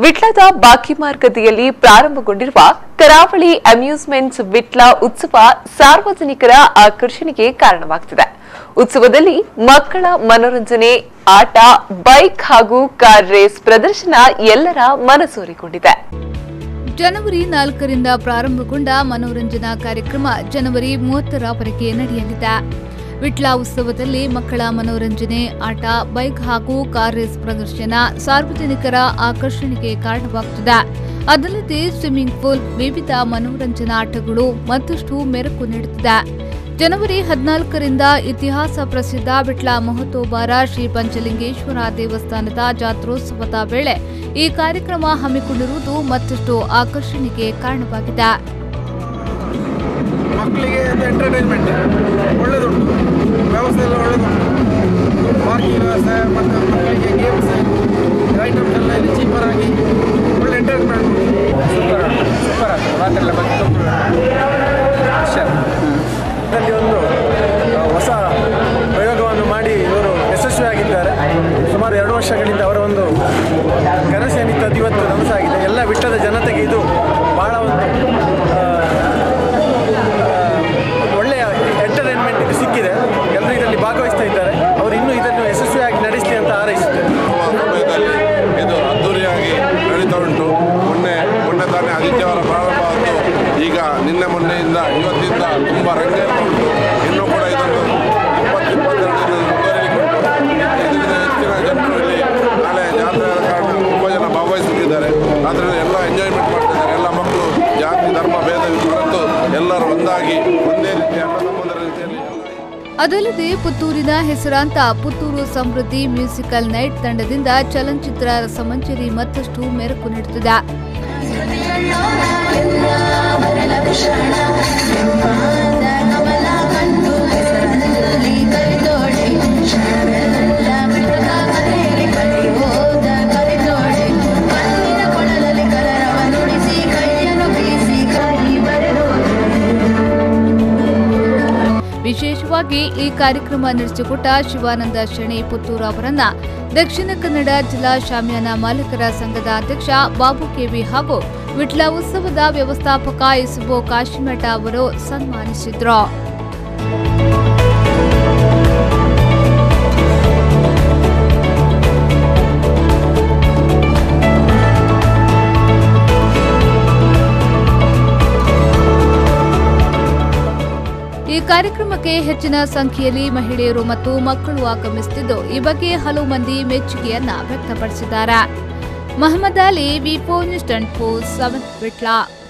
ವಿಟ್ಲದ ಬಾಕಿ ಮಾರ್ಗದಿಯಲ್ಲಿ ಪ್ರಾರಂಭಗೊಂಡಿರುವ ಕರಾವಳಿ ಅಮ್ಯೂಸ್ಮೆಂಟ್ಸ್ ವಿಟ್ಲ ಉತ್ಸವ ಸಾರ್ವಜನಿಕರ ಆಕರ್ಷಣೆಗೆ ಕಾರಣವಾಗುತ್ತಿದೆ ಉತ್ಸವದಲ್ಲಿ ಮಕ್ಕಳ ಮನೋರಂಜನೆ ಆಟ ಬೈಕ್ ಹಾಗೂ ಕಾರ್ ರೇಸ್ ಪ್ರದರ್ಶನ ಎಲ್ಲರ ಮನಸೂರಿಕೊಂಡಿದೆ ಜನವರಿ ನಾಲ್ಕರಿಂದ ಪ್ರಾರಂಭಗೊಂಡ ಮನೋರಂಜನಾ ಕಾರ್ಯಕ್ರಮ ಜನವರಿ ಮೂವತ್ತರವರೆಗೆ ನಡೆಯಲಿದೆ ವಿಟ್ಲ ಉತ್ಸವದಲ್ಲಿ ಮಕ್ಕಳ ಮನೋರಂಜನೆ ಆಟ ಬೈಕ್ ಹಾಗೂ ಕಾರ್ ರೇಸ್ ಪ್ರದರ್ಶನ ಸಾರ್ವಜನಿಕರ ಆಕರ್ಷಣೆಗೆ ಕಾರಣವಾಗುತ್ತಿದೆ ಅದಲ್ಲದೆ ಸ್ವಿಮ್ಮಿಂಗ್ ಪೂಲ್ ವಿವಿಧ ಮನೋರಂಜನಾ ಆಟಗಳು ಮತ್ತಷ್ಟು ಮೆರುಕು ನೀಡುತ್ತಿದೆ ಜನವರಿ ಹದಿನಾಲ್ಕರಿಂದ ಇತಿಹಾಸ ಪ್ರಸಿದ್ಧ ಬಿಟ್ಲ ಮಹತೋಬಾರ ಶ್ರೀ ಪಂಚಲಿಂಗೇಶ್ವರ ದೇವಸ್ಥಾನದ ಜಾತ್ರೋತ್ಸವದ ವೇಳೆ ಈ ಕಾರ್ಯಕ್ರಮ ಹಮ್ಮಿಕೊಂಡಿರುವುದು ಮತ್ತಷ್ಟು ಆಕರ್ಷಣೆಗೆ ಕಾರಣವಾಗಿದೆ ಮಕ್ಕಳಿಗೆ ಅದು ಎಂಟರ್ಟೈನ್ಮೆಂಟ್ ಒಳ್ಳೆಯದುಂಟು ವ್ಯವಸ್ಥೆ ಎಲ್ಲ ಒಳ್ಳೆಯದುಂಟು ಪಾರ್ಕಿಂಗ್ ವ್ಯವಸ್ಥೆ ಮತ್ತು ಮಕ್ಕಳಿಗೆ ಗೇಮ್ಸ್ ಐಟಮ್ಸ್ ಎಲ್ಲ ಇಲ್ಲಿ ಚೀಪರ್ ಆಗಿ ಒಳ್ಳೆ ಎಂಟರ್ಟೈನ್ಮೆಂಟ್ ಸೂಪರ್ ಸೂಪರ್ ಆಗ್ತದೆ ಮಾತೆಲ್ಲ ಬಗ್ಗೆ ಇದರಲ್ಲಿ ಒಂದು ಆ, ಹೊಸ ಪ್ರಯೋಗವನ್ನು ಮಾಡಿ ಇವರು ಯಶಸ್ವಿಯಾಗಿದ್ದಾರೆ ಸುಮಾರು ಎರಡು ವರ್ಷಗಳಿಂದ ಅವರ ಒಂದು ಕನಸೇನಿತ್ತು ಅದು ಇವತ್ತು ನನಸಾಗಿದೆ ಎಲ್ಲ ಬಿಟ್ಟದ ಜನತೆಗೆ ಇದು ಭಾಳ ಒಂದು ಆ, ಒಂದು ಒಳ್ಳೆಯ ಎಂಟರ್ಟೈನ್ಮೆಂಟ್ ಇದು ಸಿಕ್ಕಿದೆ ಎಲ್ಲರೂ ಇದರಲ್ಲಿ ಭಾಗವಹಿಸ್ತಾ ಇದ್ದಾರೆ ಅವರು ಇನ್ನೂ ಇದನ್ನು ಯಶಸ್ವಿಯಾಗಿ ನಡೆಸಲಿ ಅಂತ ಹಾರೈಸುತ್ತೇನೆ ಸಮಯದಲ್ಲಿ ಇದು ಅದ್ದೂರಿಯಾಗಿ ನಡೀತಾ ಉಂಟು ಮೊನ್ನೆ ಮೊನ್ನೆ ತಾನೇ ಆದಿತ್ಯವಾರ ಪ್ರಾರಂಭ ಆದ್ದು ಈಗ ನಿನ್ನೆ ಮೊನ್ನೆಯಿಂದ ಇವತ್ತಿಂದ ತುಂಬ ರಂಗೇರ್ತಾ ಉಂಟು ಇನ್ನೂ ಕೂಡ ಇದನ್ನು ಇಪ್ಪತ್ತು ಇಪ್ಪತ್ತೆರಡು ದಿನ ಮುಂದುವರಿಲಿಕ್ಕೆ ಉಂಟು ಇದರಿಂದ ಹೆಚ್ಚಿನ ಜನರು ಇಲ್ಲಿ ನಾಳೆ ಜಾತ್ರೆ ಆದ ಕಾರಣ ತುಂಬ ಜನ ಭಾಗವಹಿಸುತ್ತಿದ್ದಾರೆ ಆದ್ದರಿಂದ ಎಲ್ಲ ಎಂಜಾಯ್ಮೆಂಟ್ ಮಾಡ್ತಿದ್ದಾರೆ ಎಲ್ಲ ಮಕ್ಕಳು ಜಾತಿ ಧರ್ಮ ಭೇದ ಮರೆತು ಎಲ್ಲರೂ ಒಂದಾಗಿ ಒಂದೇ ರೀತಿ ಅಣ್ಣ ತಮ್ಮಂದಿರ ರೀತಿಯಲ್ಲಿ ಎಲ್ಲ ಅದಲ್ಲದೆ ಪುತ್ತೂರಿನ ಹೆಸರಾಂತ ಪುತ್ತೂರು ಸಮೃದ್ಧಿ ಮ್ಯೂಸಿಕಲ್ ನೈಟ್ ತಂಡದಿಂದ ಚಲನಚಿತ್ರ ರಸಮಂಜರಿ ಮತ್ತಷ್ಟು ಮೆರುಕು ನೀಡುತ್ತಿದೆ ವಿಶೇಷವಾಗಿ ಈ ಕಾರ್ಯಕ್ರಮ ನಡೆಸಿಕೊಟ್ಟ ಶಿವಾನಂದ ಶೆಣಿ ಪುತ್ತೂರು ಅವರನ್ನ ದಕ್ಷಿಣ ಕನ್ನಡ ಜಿಲ್ಲಾ ಶಾಮಿಯಾನ ಮಾಲೀಕರ ಸಂಘದ ಅಧ್ಯಕ್ಷ ಬಾಬು ಕೆವಿ ಹಾಗೂ ವಿಟ್ಲ ಉತ್ಸವದ ವ್ಯವಸ್ಥಾಪಕ ಇಸುಬೋ ಕಾಶಿಮಠ ಅವರು ಸನ್ಮಾನಿಸಿದ್ರು ಈ ಕಾರ್ಯಕ್ರಮಕ್ಕೆ ಹೆಚ್ಚಿನ ಸಂಖ್ಯೆಯಲ್ಲಿ ಮಹಿಳೆಯರು ಮತ್ತು ಮಕ್ಕಳು ಆಗಮಿಸುತ್ತಿದ್ದು ಈ ಬಗ್ಗೆ ಹಲವು ಮಂದಿ ಮೆಚ್ಚುಗೆಯನ್ನ ವ್ಯಕ್ತಪಡಿಸಿದ್ದಾರೆ Mohammed Ali V four news twenty four seven Vitla